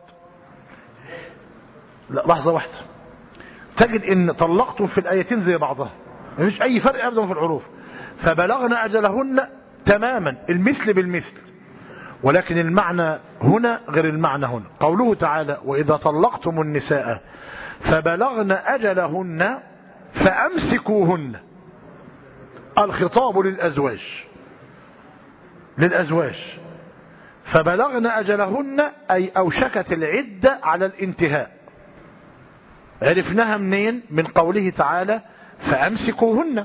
لا لحظة واحدة تجد ان طلقتم في الآيتين زي بعضها مفيش أي فرق أبدا في الحروف فبلغن أجلهن تماما المثل بالمثل ولكن المعنى هنا غير المعنى هنا قوله تعالى وإذا طلقتم النساء فبلغن أجلهن فأمسكوهن الخطاب للأزواج للأزواج فبلغن أجلهن أي أوشكت العدة على الانتهاء عرفناها منين من قوله تعالى فأمسكوهن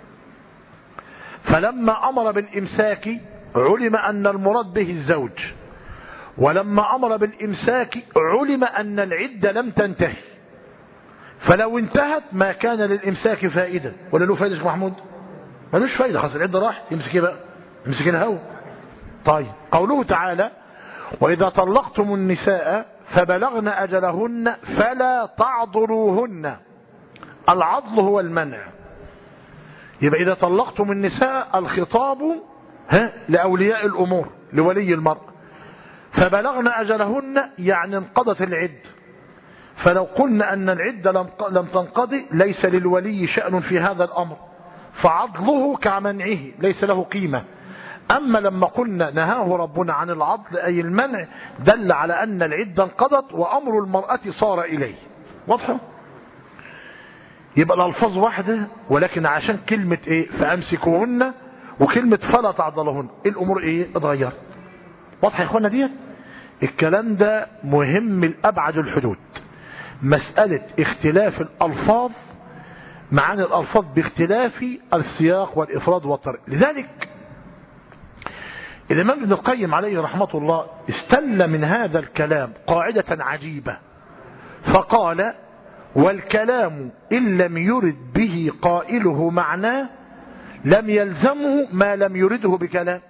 فلما أمر بالإمساك علم أن المراد به الزوج ولما أمر بالإمساك علم أن العدة لم تنتهي فلو انتهت ما كان للإمساك فائدة ولا له فائدة محمود ملوش فائدة خلاص العدة راحت يمسك ايه بقى يمسك الهو طيب قوله تعالى وإذا طلقتم النساء فبلغن أجلهن فلا تعضلوهن العضل هو المنع يبقى إذا طلقتم النساء الخطاب ها لأولياء الأمور لولي المرء فبلغن أجلهن يعني انقضت العد فلو قلنا أن العدة لم لم تنقضي ليس للولي شأن في هذا الأمر فعضله كمنعه ليس له قيمة أما لما قلنا نهاه ربنا عن العضل أي المنع دل على أن العدة انقضت وأمر المرأة صار إليه واضحة يبقى الألفاظ واحدة ولكن عشان كلمة إيه فأمسكوهن وكلمة فلا تعضلهن إيه الأمور إيه اتغيرت واضحة يا إخوانا ديت الكلام ده مهم لأبعد الحدود مسألة اختلاف الألفاظ معاني الألفاظ باختلاف السياق والإفراد والطريق لذلك الإمام ابن القيم عليه رحمة الله استل من هذا الكلام قاعدة عجيبة فقال والكلام إن لم يرد به قائله معناه لم يلزمه ما لم يرده بكلام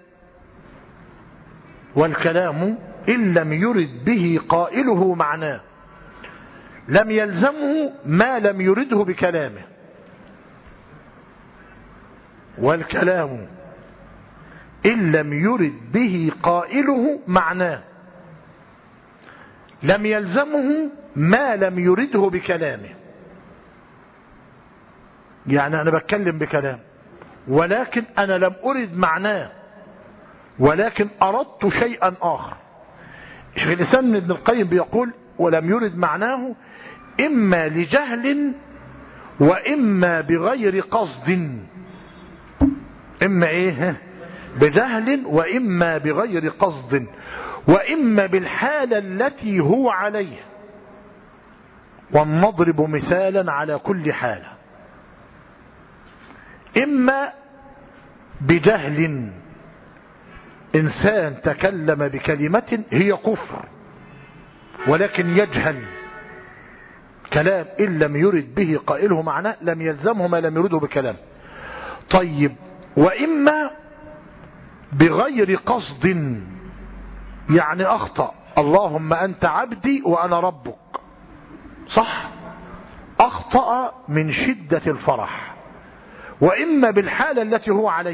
والكلام إن لم يرد به قائله معناه لم يلزمه ما لم يرده بكلامه والكلام إن لم يرد به قائله معناه لم يلزمه ما لم يرده بكلامه يعني أنا بتكلم بكلام ولكن أنا لم أرد معناه ولكن أردت شيئا آخر شيخ الإسلام ابن القيم بيقول ولم يرد معناه إما لجهل وإما بغير قصد إما إيه بجهل وإما بغير قصد وإما بالحالة التي هو عليه ونضرب مثالا على كل حالة إما بجهل إنسان تكلم بكلمة هي كفر ولكن يجهل كلام إن لم يرد به قائله معناه لم يلزمه ما لم يرده بكلام طيب وإما بغير قصد يعني أخطأ اللهم أنت عبدي وأنا ربك صح أخطأ من شدة الفرح وإما بالحالة التي هو عليه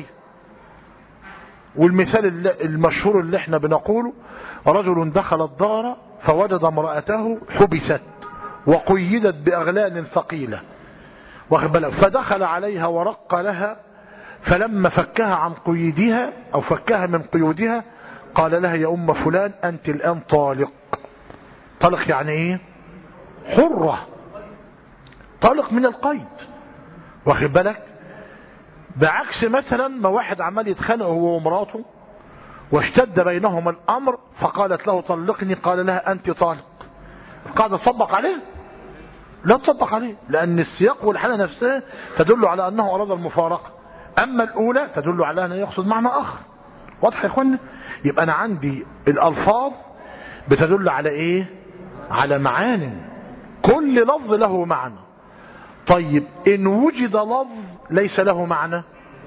والمثال المشهور اللي احنا بنقوله رجل دخل الدار فوجد امرأته حبست وقيدت بأغلال ثقيلة فدخل عليها ورق لها فلما فكها عن قيودها أو فكها من قيودها قال لها يا أم فلان أنت الآن طالق طلق يعني إيه حرة طالق من القيد واخد بالك بعكس مثلا ما واحد عمال يتخانق هو ومراته واشتد بينهما الأمر فقالت له طلقني قال لها أنت طالق القاعدة تطبق عليه لا تطبق عليه لأن السياق والحالة نفسها تدل على أنه أراد المفارقة أما الأولى تدل على أنه يقصد معنى آخر واضح يا إخوانا يبقى أنا عندي الألفاظ بتدل على إيه على معان كل لفظ له معنى طيب إن وجد لفظ ليس له معنى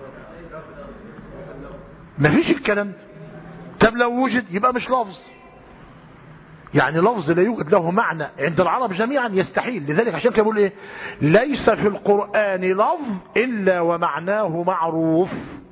مفيش الكلام ده طب لو وجد يبقى مش لفظ يعني لفظ لا يوجد له معنى عند العرب جميعا يستحيل لذلك عشان كده بيقول ايه ليس في القرآن لفظ إلا ومعناه معروف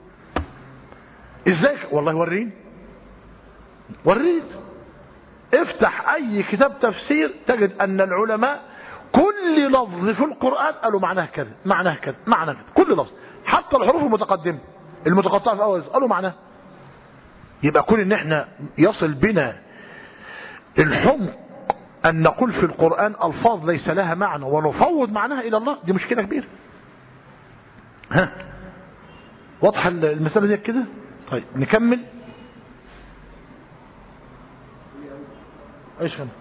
ازاي والله وريني وريت افتح اي كتاب تفسير تجد ان العلماء كل لفظ في القرآن قالوا معناه كذا معناه كذا معناه كذا كل لفظ حتى الحروف المتقدمة المتقطعة في الاول قالوا معناه يبقى كل ان احنا يصل بنا الحمق ان نقول في القرآن الفاظ ليس لها معنى ونفوض معناها الى الله دي مشكلة كبيرة ها واضحة المسألة دي كده طيب نكمل ايش فهم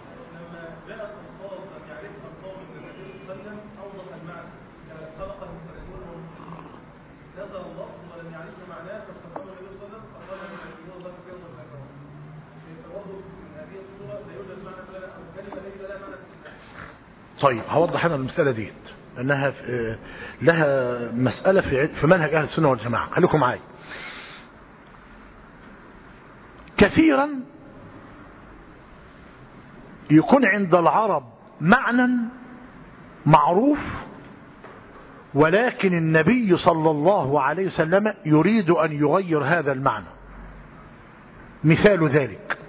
طيب هوضح انا المسألة دي انها لها مسألة في في منهج اهل السنة والجماعة خليكم معايا كثيرا يكون عند العرب معنى معروف ولكن النبي صلى الله عليه وسلم يريد أن يغير هذا المعنى مثال ذلك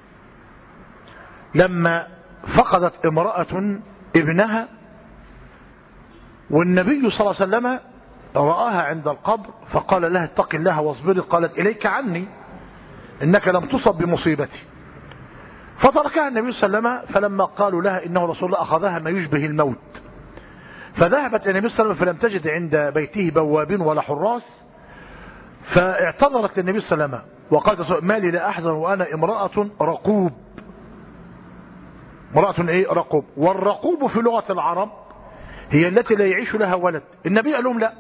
لما فقدت امرأة ابنها والنبي صلى الله عليه وسلم رآها عند القبر فقال لها اتق الله واصبري قالت إليك عني إنك لم تصب بمصيبتي فتركها النبي صلى الله عليه وسلم فلما قالوا لها إنه رسول الله أخذها ما يشبه الموت فذهبت إلى النبي صلى الله عليه وسلم فلم تجد عند بيته بوابين ولا حراس فاعتذرت للنبي صلى الله عليه وسلم وقالت ما لي لا أحزن وأنا امرأة رقوب امرأة إيه رقوب والرقوب في لغة العرب هي التي لا يعيش لها ولد النبي قال لهم لا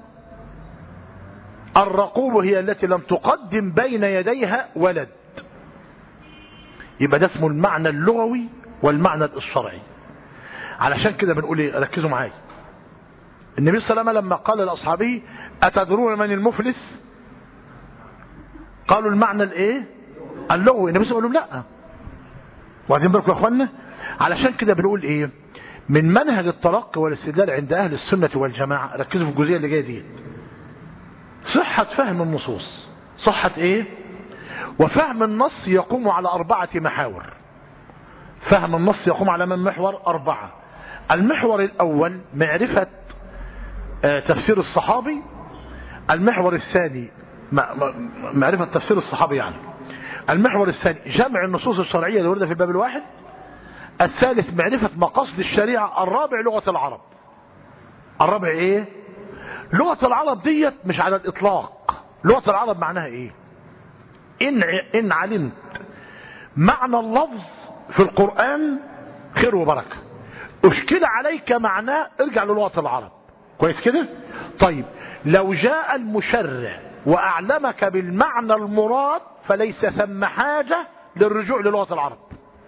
الرقوب هي التي لم تقدم بين يديها ولد يبقى ده اسمه المعنى اللغوي والمعنى الشرعي علشان كده بنقول ايه ركزوا معايا النبي صلى الله عليه وسلم لما قال لاصحابه اتدرون من المفلس قالوا المعنى الايه اللغوي النبي صلى الله عليه وسلم لا واخدين بالكم يا اخوانا علشان كده بنقول ايه من منهج التلقي والاستدلال عند اهل السنه والجماعه ركزوا في الجزئيه اللي جايه دي صحه فهم النصوص صحه ايه وفهم النص يقوم على اربعه محاور فهم النص يقوم على من محور اربعه المحور الاول معرفه تفسير الصحابي المحور الثاني معرفة تفسير الصحابي يعني المحور الثاني جمع النصوص الشرعية اللي وردة في الباب الواحد الثالث معرفة مقاصد الشريعة الرابع لغة العرب الرابع ايه لغة العرب ديت مش على الاطلاق لغة العرب معناها ايه ان, إن علمت معنى اللفظ في القرآن خير وبركة اشكل عليك معناه ارجع للغة العرب كويس كده طيب لو جاء المشرع وأعلمك بالمعنى المراد فليس ثم حاجة للرجوع للغة العرب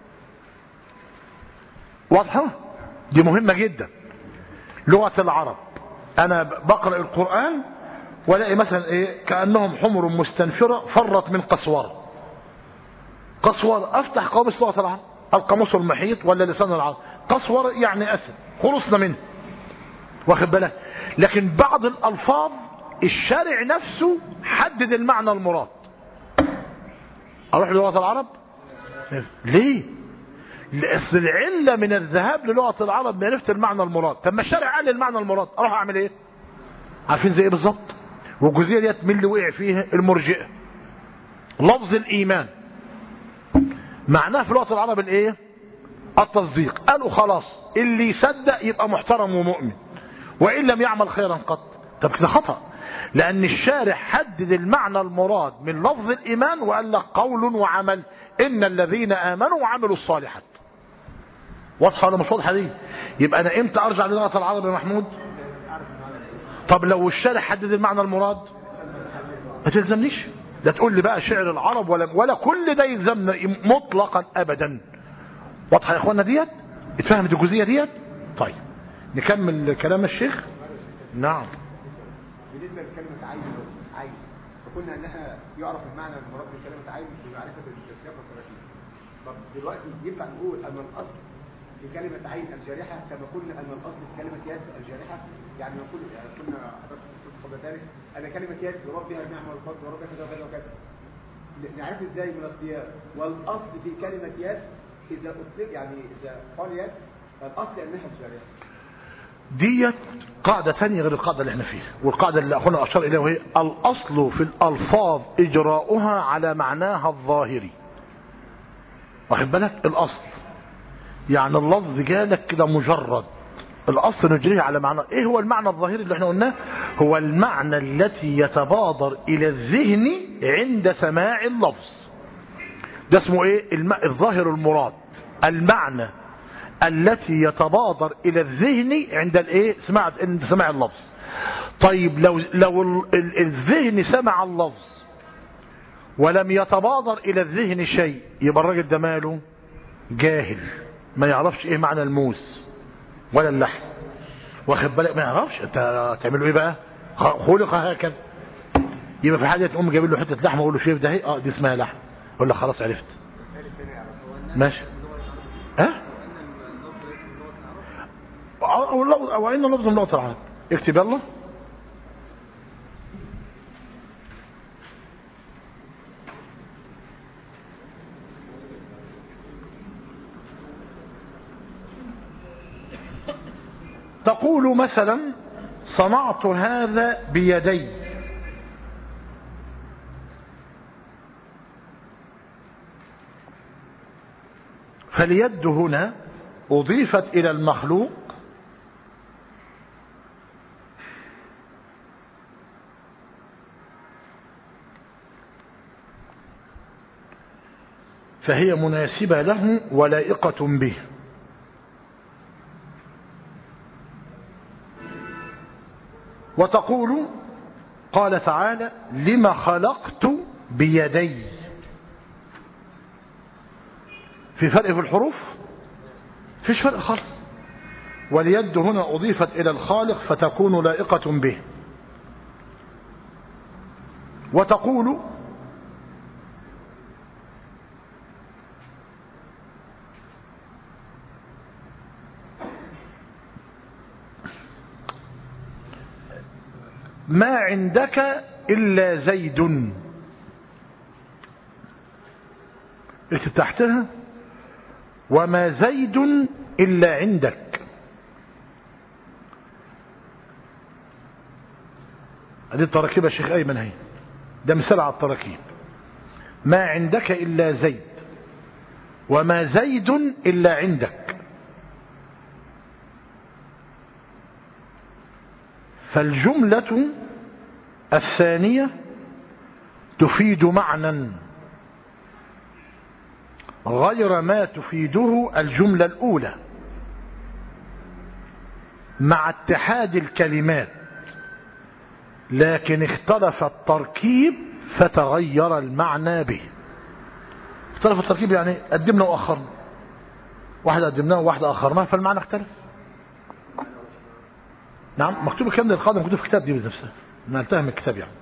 واضحة دي مهمة جدا لغة العرب أنا بقرأ القرآن ولاقي مثلا إيه كأنهم حمر مستنفرة فرت من قسورة قسورة أفتح قاموس لغة العرب القاموس المحيط ولا لسان العرب قسورة يعني أسد خلصنا منه واخد بالك لكن بعض الألفاظ الشارع نفسه حدد المعنى المراد اروح للغه العرب ليه اصل العله من الذهاب للغه العرب معرفه المعنى المراد طب ما الشارع قال المعنى المراد اروح اعمل ايه عارفين زي ايه بالظبط والجزئيه ديت مين اللي وقع فيها المرجئه لفظ الايمان معناه في لغه العرب الايه التصديق قالوا خلاص اللي يصدق يبقى محترم ومؤمن وان لم يعمل خيرا قط طب كده خطأ لأن الشارع حدد المعنى المراد من لفظ الإيمان وقال لك قول وعمل إن الذين آمنوا وعملوا الصالحات واضحة ولا مش واضحة دي يبقى أنا إمتى أرجع للغة العرب يا محمود طب لو الشارع حدد المعنى المراد ما تلزمنيش لا تقول لي بقى شعر العرب ولا ولا كل ده يلزمنا مطلقا أبدا واضحة يا إخوانا ديت اتفهمت الجزئية ديت طيب نكمل كلام الشيخ نعم بالنسبه لكلمه عين عين فقلنا انها يعرف المعنى المراد من كلمه عين بمعرفه السياق والتراكيب طب دلوقتي ينفع نقول ان الاصل في كلمه عين الجارحه كما قلنا ان الاصل في كلمه يد الجارحه يعني نقول يعني قلنا حضرتك قبل ذلك ان كلمه يد يراد بها النعمه والفضل يراد بها كذا وكذا وكذا نعرف ازاي من السياق والاصل في كلمه يد اذا اطلق يعني اذا قال يد فالاصل انها الجارحه ديت قاعدة ثانية غير القاعدة اللي احنا فيها والقاعدة اللي أخونا أشار إليها وهي الأصل في الألفاظ إجراؤها على معناها الظاهري واخد بالك الأصل يعني اللفظ جالك كده مجرد الأصل نجريه على معنى إيه هو المعنى الظاهري اللي احنا قلناه هو المعنى التي يتبادر إلى الذهن عند سماع اللفظ ده اسمه إيه الم... الظاهر المراد المعنى التي يتبادر الى الذهن عند الايه سماع عند سماع اللفظ طيب لو لو الذهن سمع اللفظ ولم يتبادر الى الذهن شيء يبقى الراجل ده ماله جاهل ما يعرفش ايه معنى الموس ولا اللحم واخد بالك ما يعرفش انت تعملوا ايه بقى خلق هكذا يبقى في حاجه تقوم جايب له حته لحمه واقول له شايف ده اهي اه دي اسمها لحم اقول لك خلاص عرفت ماشي ها أه؟ أو, اللفظ أو أين لفظ من لغة العرب اكتب يلا تقول مثلا صنعت هذا بيدي فاليد هنا أضيفت إلى المخلوق فهي مناسبة له ولائقة به وتقول قال تعالى لما خلقت بيدي في فرق في الحروف فيش فرق خالص واليد هنا أضيفت إلى الخالق فتكون لائقة به وتقول ما عندك إلا زيد اكتب تحتها وما زيد إلا عندك هذه التراكيب يا شيخ أيمن هي ده مثال على التراكيب ما عندك إلا زيد وما زيد إلا عندك فالجملة الثانية تفيد معنى غير ما تفيده الجملة الأولى مع اتحاد الكلمات لكن اختلف التركيب فتغير المعنى به اختلف التركيب يعني قدمنا وأخرنا واحدة قدمناه وواحدة أخرناه فالمعنى اختلف نعم مكتوب الكلام ده القادم مكتوب في كتاب دي بنفسها نقلتها من الكتاب يعني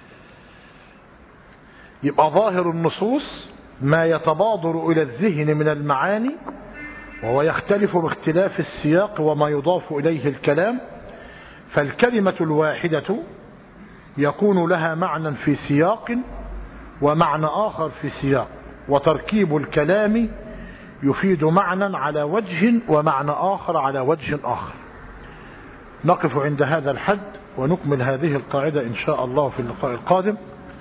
يبقى ظاهر النصوص ما يتبادر إلى الذهن من المعاني وهو يختلف باختلاف السياق وما يضاف إليه الكلام فالكلمة الواحدة يكون لها معنى في سياق ومعنى آخر في سياق وتركيب الكلام يفيد معنى على وجه ومعنى آخر على وجه آخر نقف عند هذا الحد ونكمل هذه القاعدة إن شاء الله في اللقاء القادم